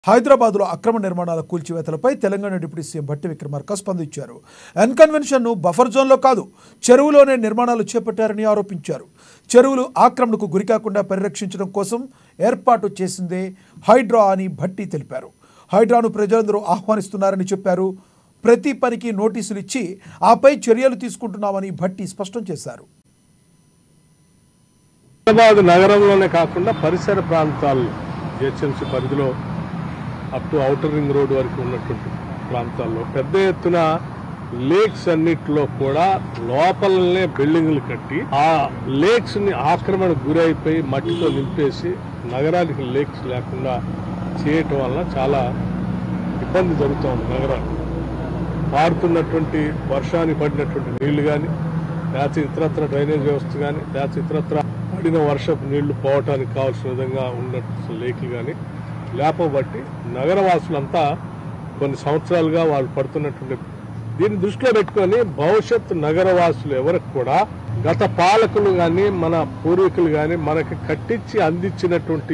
హైదరాబాద్లో అక్రమ నిర్మాణాల కూల్చివేతలపై తెలంగాణ డిప్యూటీ సీఎం భట్టి విక్రమార్క స్పందించారు ఎన్కన్వెన్షన్ను బఫర్ జోన్లో కాదు చెరువులోనే నిర్మాణాలు చేపట్టారని ఆరోపించారు చెరువులు ఆక్రమణకు గురికాకుండా పరిరక్షించడం కోసం ఏర్పాటు చేసిందే హైడ్రా అని భట్టి తెలిపారు హైడ్రాను ప్రజలందరూ ఆహ్వానిస్తున్నారని చెప్పారు ప్రతి పనికి నోటీసులు ఇచ్చి ఆపై చర్యలు తీసుకుంటున్నామని భట్టి స్పష్టం చేశారు హైదరాబాద్ నగరంలోనే కాకుండా పరిసర ప్రాంతాల్లో జిహెచ్ఎంసీ పరిధిలో up to outer ring road వరకు ఉన్నటువంటి ప్రాంతాల్లో పెద్ద ఎత్తున లేక్స్ అన్నిటిలో కూడా లోపలనే బిల్డింగ్లు కట్టి ఆ లేక్స్ ని ఆక్రమణ గురైపోయి మట్టితో నింపేసి నగరానికి లేక్స్ లేకుండా చేయటం వల్ల చాలా ఇబ్బంది జరుగుతూ ఉంది నగరానికి పారుతున్నటువంటి వర్షానికి పడినటువంటి నీళ్లు కానీ లేకపోతే ఇతరత్ర డ్రైనేజ్ వ్యవస్థ కానీ లేకపోతే ఇతరత్ర పడిన వర్షపు నీళ్లు పోవటానికి కావాల్సిన విధంగా ఉన్నటువంటి లేకులు కానీ లేపబట్టి నగరవాసులంతా కొన్ని సంవత్సరాలుగా వాళ్ళు పడుతున్నటువంటి దీన్ని దృష్టిలో పెట్టుకొని భవిష్యత్ నగరవాసులు ఎవరికి కూడా గత పాలకులు కానీ మన పూర్వీకులు కానీ మనకి కట్టించి అందించినటువంటి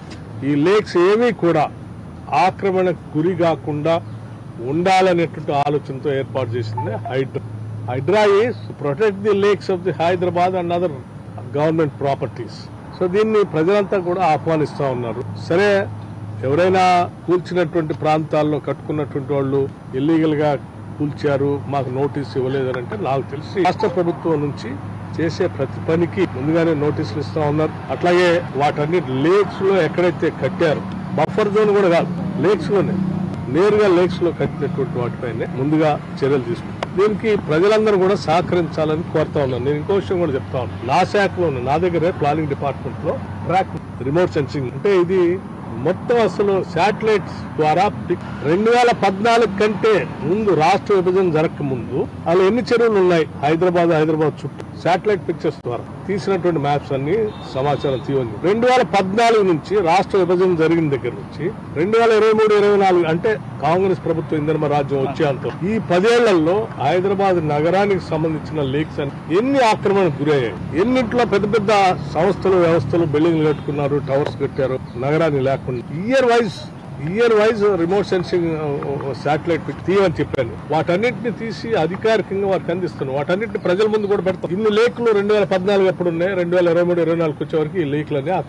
ఈ లేక్స్ ఏమీ కూడా ఆక్రమణకు గురి కాకుండా ఉండాలనేటువంటి ఆలోచనతో ఏర్పాటు చేసింది HYDRAA HYDRAA is protect the lakes of the Hyderabad and other government properties so దీన్ని ప్రజలంతా కూడా ఆహ్వానిస్తా ఉన్నారు సరే ఎవరైనా కూల్చినటువంటి ప్రాంతాల్లో కట్టుకున్నటువంటి వాళ్ళు ఇల్లీగల్ గా కూల్చారు మాకు నోటీస్ ఇవ్వలేదని అంటే నాకు తెలిసి రాష్ట్ర ప్రభుత్వం నుంచి చేసే ప్రతి పనికి ముందుగానే నోటీసులు ఇస్తా ఉన్నారు అట్లాగే వాటన్నిటి లేక్స్ లో ఎక్కడైతే కట్టారు బఫర్ జోన్ కూడా కాదు లేక్స్ లోనే నేరుగా లేక్స్ లో కట్టినటువంటి వాటిపైనే ముందుగా చర్యలు తీసుకుంటాం దీనికి ప్రజలందరూ కూడా సహకరించాలని కోరుతా ఉన్నాను నేను ఇంకో విషయం కూడా చెప్తా ఉన్నాను నా శాఖలో ఉన్న నా దగ్గరే ప్లానింగ్ డిపార్ట్మెంట్ లో ట్రాక్ రిమోట్ సెన్సింగ్ అంటే ఇది మొత్తం అసలు శాటిలైట్స్ ద్వారా పిక్- రెండు వేల పద్నాలుగు కంటే ముందు రాష్ట్ర విభజన జరగక ముందు అలా ఎన్ని చెరువులు ఉన్నాయి హైదరాబాద్ హైదరాబాద్ చుట్టూ శాటిలైట్ పిక్చర్స్ ద్వారా తీసినటువంటి మ్యాప్స్ అన్ని సమాచారం తీయండి రెండు వేల పద్నాలుగు నుంచి రాష్ట్ర విభజన జరిగిన దగ్గర నుంచి రెండు వేల ఇరవై మూడు ఇరవై నాలుగు అంటే కాంగ్రెస్ ప్రభుత్వం ఇంధన రాజ్యం వచ్చేంత ఈ పదేళ్లలో హైదరాబాద్ నగరానికి సంబంధించిన లేక్స్ అని ఎన్ని ఆక్రమణకు గురయ్యాయి ఎన్నింటిలో పెద్ద పెద్ద సంస్థలు వ్యవస్థలు బిల్డింగ్లు కట్టుకున్నారు టవర్స్ కట్టారు నగరాన్ని లేకుండా year wise year wise remote sensing satellite తీయమని చెప్పాను వాటన్నిటిని తీసి అధికారికంగా వారికి అందిస్తున్నాను వాటన్నిటిని ప్రజల ముందు కూడా పెడతాం ఇన్ని లేకులు రెండు వేల పద్నాలుగు ఎప్పుడు ఉన్నాయి రెండు వేల ఇరవై మూడు ఇరవై నాలుగు వచ్చే వరకు ఈ లేకులన్నీ